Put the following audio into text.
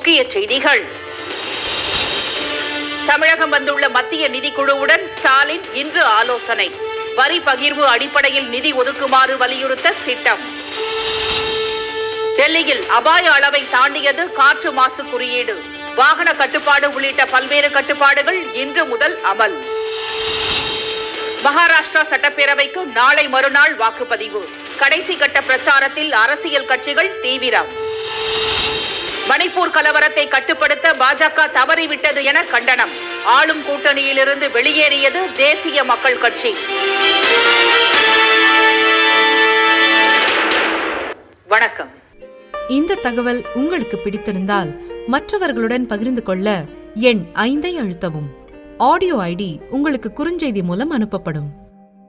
முக்கிய செய்திகள் தமிழகம் வந்துள்ள மத்திய நிதிக்குழுவுடன் ஸ்டாலின் இன்று ஆலோசனை வரி பகிர்வு அடிப்படையில் நிதி ஒதுக்குமாறு வலியுறுத்த திட்டம் டெல்லியில் அபாய அளவை தாண்டியது காற்று மாசு குறியீடு வாகன கட்டுப்பாடு உள்ளிட்ட பல்வேறு கட்டுப்பாடுகள் இன்று முதல் அமல் மகாராஷ்டிரா சட்டப்பேரவைக்கு நாளை மறுநாள் வாக்குப்பதிவு கடைசி கட்ட பிரச்சாரத்தில் அரசியல் கட்சிகள் தீவிரம் மணிப்பூர் கலவரத்தை கட்டுப்படுத்த பாஜக தவறிவிட்டது என கண்டனம் ஆளும் கூட்டணியிலிருந்து வெளியேறியது தேசிய மக்கள் கட்சி வணக்கம் இந்த தகவல் உங்களுக்கு பிடித்திருந்தால் மற்றவர்களுடன் பகிர்ந்து கொள்ள எண் ஐந்தை அழுத்தவும் ஆடியோ ஐடி உங்களுக்கு குறுஞ்செய்தி மூலம் அனுப்பப்படும்